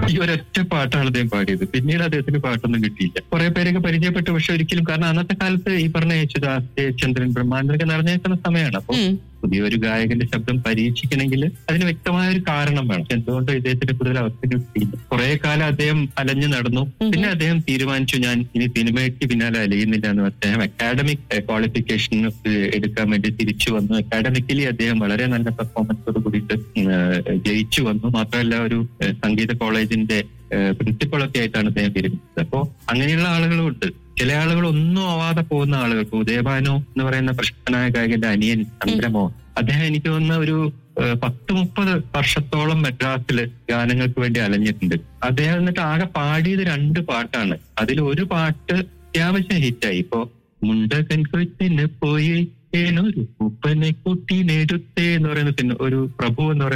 ഈ ഒരൊറ്റ പാട്ടാണ് അദ്ദേഹം പാടിയത് പിന്നീട് അദ്ദേഹത്തിന് പാട്ടൊന്നും കിട്ടിയില്ല കുറെ പേരൊക്കെ പരിചയപ്പെട്ടു പക്ഷെ ഒരിക്കലും കാരണം അന്നത്തെ കാലത്ത് ഈ പറഞ്ഞ യേശുദാസ് ജയചന്ദ്രൻ ബ്രഹ്മാണ്ടൊക്കെ നിറഞ്ഞേക്കുന്ന സമയമാണ് അപ്പൊ ഉം. പുതിയൊരു ഗായകന്റെ ശബ്ദം പരീക്ഷിക്കണമെങ്കിൽ അതിന് വ്യക്തമായ ഒരു കാരണം വേണം എന്തുകൊണ്ട് ഇദ്ദേഹത്തിന് കൂടുതൽ അവസരം കിട്ടിയില്ല കുറെ കാലം അദ്ദേഹം അലഞ്ഞു നടന്നു പിന്നെ അദ്ദേഹം തീരുമാനിച്ചു ഞാൻ ഇനി സിനിമയ്ക്ക് പിന്നാലെ അലയുന്നില്ല എന്ന് അദ്ദേഹം അക്കാഡമിക് ക്വാളിഫിക്കേഷൻ എടുക്കാൻ വേണ്ടി തിരിച്ചു വന്നു അക്കാഡമിക്കലി അദ്ദേഹം വളരെ നല്ല പെർഫോമൻസോട് കൂടിയിട്ട് ഉം, ഏഹ്, ജയിച്ചു വന്നു മാത്രമല്ല ഒരു ഏഹ്, സംഗീത കോളേജിന്റെ പ്രിൻസിപ്പളൊക്കെ ആയിട്ടാണ് അദ്ദേഹം വിരമിച്ചത് അപ്പോ അങ്ങനെയുള്ള ആളുകളും ഉണ്ട് ചില ആളുകൾ ഒന്നും ആവാതെ പോകുന്ന ആളുകൾ ഇപ്പൊ ഉദയഭാനു എന്ന് പറയുന്ന പ്രശസ്തനായ ഗായകന്റെ അനിയൻ ചന്ദ്രമോഹൻ അദ്ദേഹം എനിക്ക് തോന്നുന്ന ഒരു ഏഹ്, പത്ത് മുപ്പത് വർഷത്തോളം മദ്രാസില് ഗാനങ്ങൾക്ക് വേണ്ടി അലഞ്ഞിട്ടുണ്ട് അദ്ദേഹം എന്നിട്ട് ആകെ പാടിയത് രണ്ട് പാട്ടാണ് അതിൽ ഒരു പാട്ട് അത്യാവശ്യം ഹിറ്റായി ഇപ്പോ മുണ്ടകൻ കൊച്ചിന് പോയി ഏനൊരു ഉപ്പനെ കുട്ടി നെടുത്തേ എന്ന് പറയുന്ന പിന്നെ ഒരു പ്രഭു എന്ന് പറയുന്ന